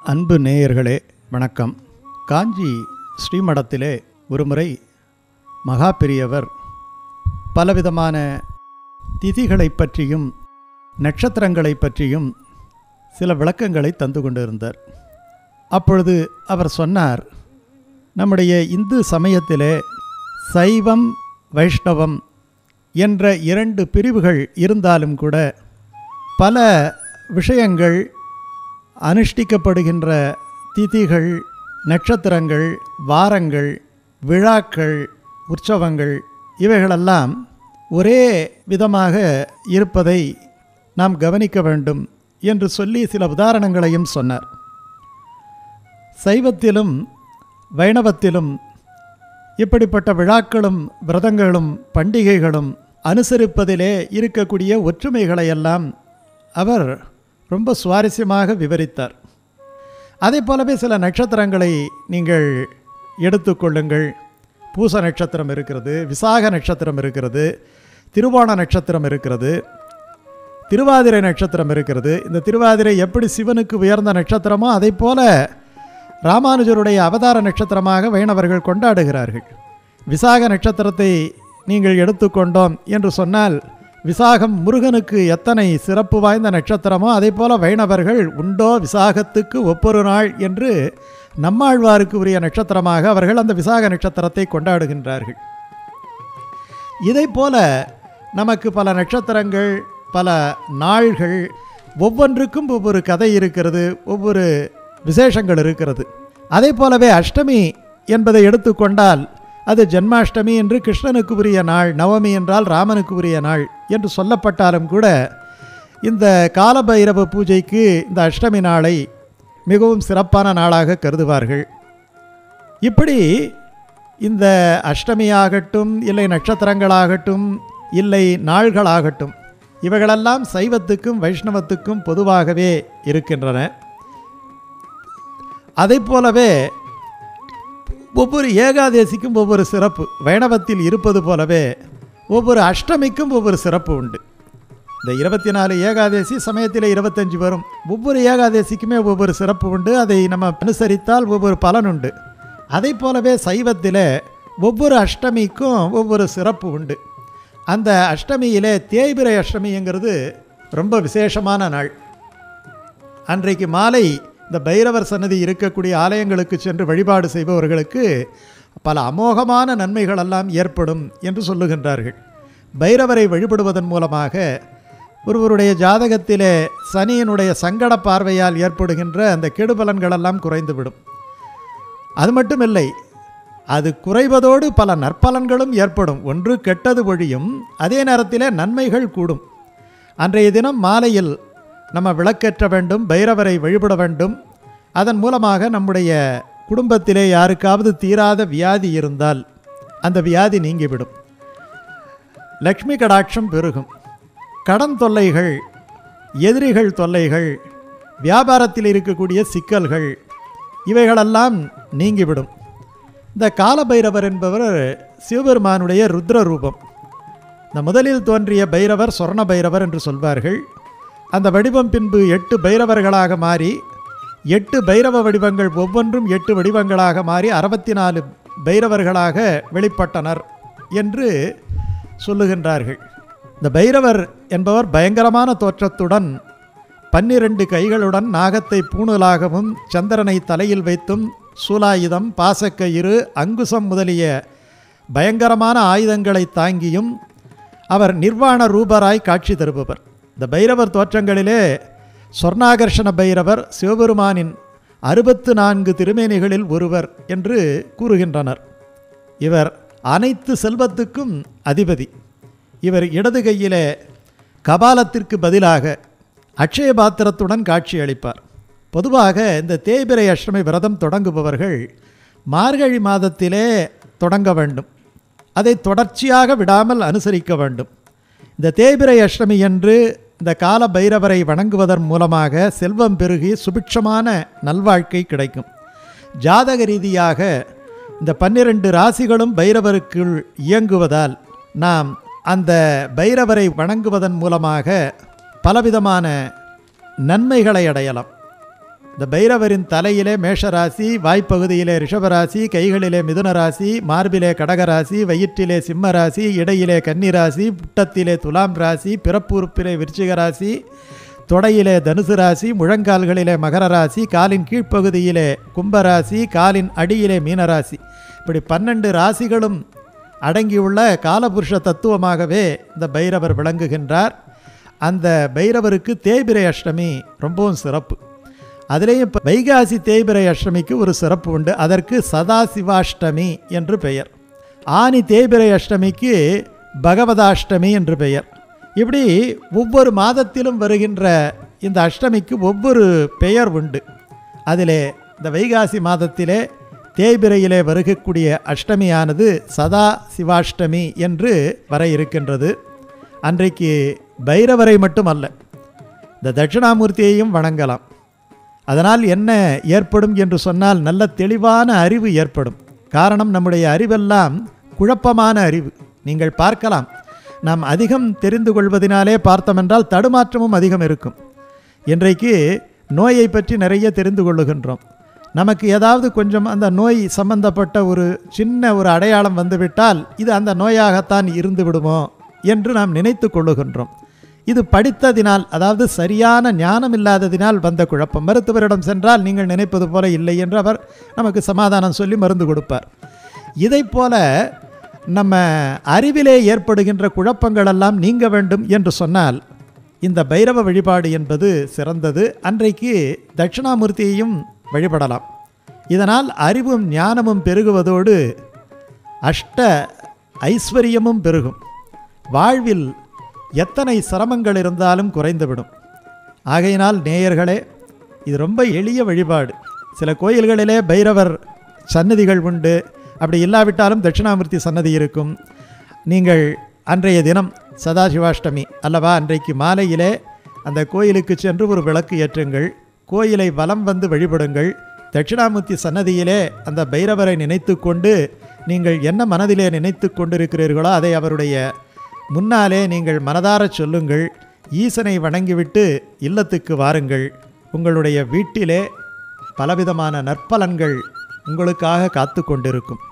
அன்பு நேயர்களே வணக்கம் காஞ்சி ஸ்ரீமடத்திலே ஒருமுறை மகா பெரியவர் பலவிதமான திதிகளைப் பற்றியும் நட்சத்திரங்களைப் பற்றியும் சில விளக்கங்களை தந்து கொண்டிருந்தார் அப்பொழுது அவர் சொன்னார் நம்முடைய இந்து சமயத்திலே சைவம் வைஷ்ணவம் என்ற இரண்டு பிரிவுகள் இருந்தாலும் கூட பல விஷயங்கள் அனுஷ்டிக்கப்படுகின்ற திதிகள் நட்சத்திரங்கள் வாரங்கள் விழாக்கள் உற்சவங்கள் இவைகளெல்லாம் ஒரே விதமாக இருப்பதை நாம் கவனிக்க வேண்டும் என்று சொல்லி சில உதாரணங்களையும் சொன்னார் சைவத்திலும் வைணவத்திலும் இப்படிப்பட்ட விழாக்களும் விரதங்களும் பண்டிகைகளும் அனுசரிப்பதிலே இருக்கக்கூடிய ஒற்றுமைகளையெல்லாம் அவர் ரொம்ப சுவாரஸ்யமாக விவரித்தார் அதே போலவே சில நட்சத்திரங்களை நீங்கள் எடுத்துக்கொள்ளுங்கள் பூச நட்சத்திரம் இருக்கிறது விசாக நட்சத்திரம் இருக்கிறது திருவோண நட்சத்திரம் இருக்கிறது திருவாதிரை நட்சத்திரம் இருக்கிறது இந்த திருவாதிரை எப்படி சிவனுக்கு உயர்ந்த நட்சத்திரமோ அதை போல ராமானுஜருடைய அவதார நட்சத்திரமாக வைணவர்கள் கொண்டாடுகிறார்கள் விசாக நட்சத்திரத்தை நீங்கள் எடுத்துக்கொண்டோம் என்று சொன்னால் விசாகம் முருகனுக்கு எத்தனை சிறப்பு வாய்ந்த நட்சத்திரமோ அதே போல வைணவர்கள் உண்டோ விசாகத்துக்கு ஒவ்வொரு நாள் என்று நம்மாழ்வாருக்கு உரிய நட்சத்திரமாக அவர்கள் அந்த விசாக நட்சத்திரத்தை கொண்டாடுகின்றார்கள் இதை போல நமக்கு பல நட்சத்திரங்கள் பல நாள்கள் ஒவ்வொன்றுக்கும் ஒவ்வொரு கதை இருக்கிறது ஒவ்வொரு விசேஷங்கள் இருக்கிறது அதே போலவே அஷ்டமி என்பதை எடுத்துக்கொண்டால் அது ஜென்மாஷ்டமி என்று கிருஷ்ணனுக்கு உரிய நாள் நவமி என்றால் ராமனுக்கு உரிய நாள் என்று சொல்லப்பட்டாலும் கூட இந்த காலபைரவ பூஜைக்கு இந்த அஷ்டமி நாளை மிகவும் சிறப்பான நாளாக கருதுவார்கள் இப்படி இந்த அஷ்டமியாகட்டும் இல்லை நட்சத்திரங்களாகட்டும் இல்லை நாள்களாகட்டும் இவைகளெல்லாம் சைவத்துக்கும் வைஷ்ணவத்துக்கும் பொதுவாகவே இருக்கின்றன அதை போலவே ஒவ்வொரு ஏகாதேசிக்கும் ஒவ்வொரு சிறப்பு வைணவத்தில் இருப்பது போலவே ஒவ்வொரு அஷ்டமிக்கும் ஒவ்வொரு சிறப்பு உண்டு இந்த இருபத்தி நாலு ஏகாதேசி சமயத்தில் இருபத்தஞ்சி வரும் ஒவ்வொரு ஏகாதேசிக்குமே ஒவ்வொரு சிறப்பு உண்டு அதை நம்ம அனுசரித்தால் ஒவ்வொரு பலன் உண்டு அதை போலவே சைவத்தில் ஒவ்வொரு அஷ்டமிக்கும் ஒவ்வொரு சிறப்பு உண்டு அந்த அஷ்டமியிலே தேய்பிரை அஷ்டமிங்கிறது ரொம்ப விசேஷமான நாள் அன்றைக்கு மாலை இந்த பைரவர் சன்னதி இருக்கக்கூடிய ஆலயங்களுக்கு சென்று வழிபாடு செய்பவர்களுக்கு பல அமோகமான நன்மைகளெல்லாம் ஏற்படும் என்று சொல்லுகின்றார்கள் பைரவரை வழிபடுவதன் மூலமாக ஒருவருடைய ஜாதகத்திலே சனியினுடைய சங்கட பார்வையால் ஏற்படுகின்ற அந்த கெடுபலன்களெல்லாம் குறைந்துவிடும் அது மட்டுமில்லை அது குறைவதோடு பல நற்பலன்களும் ஏற்படும் ஒன்று கெட்டது ஒழியும் அதே நேரத்திலே நன்மைகள் கூடும் அன்றைய தினம் மாலையில் நம்ம விளக்கேற்ற வேண்டும் பைரவரை வழிபட வேண்டும் அதன் மூலமாக நம்முடைய குடும்பத்திலே யாருக்காவது தீராத வியாதி இருந்தால் அந்த வியாதி நீங்கிவிடும் லக்ஷ்மி கடாட்சம் பெருகும் கடன் தொல்லைகள் எதிரிகள் தொல்லைகள் வியாபாரத்தில் இருக்கக்கூடிய சிக்கல்கள் இவைகளெல்லாம் நீங்கிவிடும் இந்த காலபைரவர் என்பவர் சிவபெருமானுடைய ருத்ர ரூபம் இந்த முதலில் தோன்றிய பைரவர் சொர்ண பைரவர் என்று சொல்வார்கள் அந்த வடிவம் பின்பு எட்டு பைரவர்களாக மாறி எட்டு பைரவ வடிவங்கள் ஒவ்வொன்றும் எட்டு வடிவங்களாக மாறி அறுபத்தி நாலு பைரவர்களாக வெளிப்பட்டனர் என்று சொல்லுகின்றார்கள் இந்த பைரவர் என்பவர் பயங்கரமான தோற்றத்துடன் பன்னிரண்டு கைகளுடன் நாகத்தை பூணூலாகவும் சந்திரனை தலையில் வைத்தும் சூலாயுதம் பாசக்கயிறு அங்குசம் முதலிய பயங்கரமான ஆயுதங்களை தாங்கியும் அவர் நிர்வாண ரூபராய் காட்சி தருபவர் இந்த பைரவர் தோற்றங்களிலே சொர்ணாகர்ஷண பைரவர் சிவபெருமானின் அறுபத்து நான்கு திருமேனிகளில் ஒருவர் என்று கூறுகின்றனர் இவர் அனைத்து செல்வத்துக்கும் அதிபதி இவர் இடது கையிலே கபாலத்திற்கு பதிலாக அக்ஷய பாத்திரத்துடன் காட்சி அளிப்பார் பொதுவாக இந்த தேய்பிரை அஷ்டமி விரதம் தொடங்குபவர்கள் மார்கழி மாதத்திலே தொடங்க வேண்டும் அதை தொடர்ச்சியாக விடாமல் அனுசரிக்க வேண்டும் இந்த தேய்பிரை அஷ்டமி என்று இந்த கால பைரவரை வணங்குவதன் மூலமாக செல்வம் பெருகி சுபிட்சமான நல்வாழ்க்கை கிடைக்கும் ஜாதக ரீதியாக இந்த பன்னிரண்டு ராசிகளும் பைரவருக்குள் இயங்குவதால் நாம் அந்த பைரவரை வணங்குவதன் மூலமாக பலவிதமான நன்மைகளை அடையலாம் இந்த பைரவரின் தலையிலே மேஷராசி வாய்ப்பகுதியிலே ரிஷபராசி கைகளிலே மிதுன ராசி மார்பிலே கடகராசி வயிற்றிலே சிம்ம ராசி இடையிலே கன்னிராசி புட்டத்திலே துலாம் ராசி பிறப்புறுப்பிலே விருச்சிக ராசி தொடையிலே தனுசு ராசி முழங்கால்களிலே மகர ராசி காலின் கீழ்ப்பகுதியிலே கும்பராசி காலின் அடியிலே மீனராசி இப்படி பன்னெண்டு ராசிகளும் அடங்கியுள்ள காலபுருஷ தத்துவமாகவே இந்த பைரவர் விளங்குகின்றார் அந்த பைரவருக்கு தேய்பிரை அஷ்டமி ரொம்பவும் சிறப்பு அதிலேயும் இப்போ வைகாசி தேய்பிரை அஷ்டமிக்கு ஒரு சிறப்பு உண்டு அதற்கு சதாசிவாஷ்டமி என்று பெயர் ஆனி தேய்பிரை அஷ்டமிக்கு பகவதாஷ்டமி என்று பெயர் இப்படி ஒவ்வொரு மாதத்திலும் வருகின்ற இந்த அஷ்டமிக்கு ஒவ்வொரு பெயர் உண்டு அதிலே இந்த வைகாசி மாதத்திலே தேய்பிரையிலே வருகக்கூடிய அஷ்டமியானது சதா சிவாஷ்டமி என்று வர இருக்கின்றது அன்றைக்கு பைரவரை மட்டுமல்ல இந்த தட்சிணாமூர்த்தியையும் வணங்கலாம் அதனால் என்ன ஏற்படும் என்று சொன்னால் நல்ல தெளிவான அறிவு ஏற்படும் காரணம் நம்முடைய அறிவெல்லாம் குழப்பமான அறிவு நீங்கள் பார்க்கலாம் நாம் அதிகம் தெரிந்து கொள்வதினாலே பார்த்தோமென்றால் தடுமாற்றமும் அதிகம் இருக்கும் இன்றைக்கு நோயை பற்றி நிறைய தெரிந்து கொள்ளுகின்றோம் நமக்கு ஏதாவது கொஞ்சம் அந்த நோய் சம்பந்தப்பட்ட ஒரு சின்ன ஒரு அடையாளம் வந்துவிட்டால் இது அந்த நோயாகத்தான் இருந்து விடுமோ என்று நாம் நினைத்து கொள்ளுகின்றோம் இது படித்ததினால் அதாவது சரியான ஞானம் இல்லாததினால் வந்த குழப்பம் மருத்துவரிடம் சென்றால் நீங்கள் நினைப்பது போல இல்லை என்று அவர் நமக்கு சமாதானம் சொல்லி மருந்து கொடுப்பார் இதைப் போல நம்ம அறிவிலே ஏற்படுகின்ற குழப்பங்களெல்லாம் நீங்க வேண்டும் என்று சொன்னால் இந்த பைரவ வழிபாடு என்பது சிறந்தது அன்றைக்கு தட்சிணாமூர்த்தியையும் வழிபடலாம் இதனால் அறிவும் ஞானமும் பெருகுவதோடு அஷ்ட ஐஸ்வர்யமும் பெருகும் வாழ்வில் எத்தனை சிரமங்கள் இருந்தாலும் குறைந்துவிடும் ஆகையினால் நேயர்களே இது ரொம்ப எளிய வழிபாடு சில கோயில்களிலே பைரவர் சன்னதிகள் உண்டு அப்படி இல்லாவிட்டாலும் தட்சிணாமூர்த்தி சன்னதி இருக்கும் நீங்கள் அன்றைய தினம் சதாசிவாஷ்டமி அல்லவா அன்றைக்கு மாலையிலே அந்த கோயிலுக்கு சென்று ஒரு விளக்கு ஏற்றுங்கள் கோயிலை வலம் வந்து வழிபடுங்கள் தட்சிணாமூர்த்தி சன்னதியிலே அந்த பைரவரை நினைத்து கொண்டு நீங்கள் என்ன மனதிலே நினைத்து கொண்டிருக்கிறீர்களோ அதை அவருடைய முன்னாலே நீங்கள் மனதாரச் சொல்லுங்கள் ஈசனை வணங்கிவிட்டு இல்லத்துக்கு வாருங்கள் உங்களுடைய வீட்டிலே பலவிதமான நற்பலன்கள் உங்களுக்காக காத்து கொண்டிருக்கும்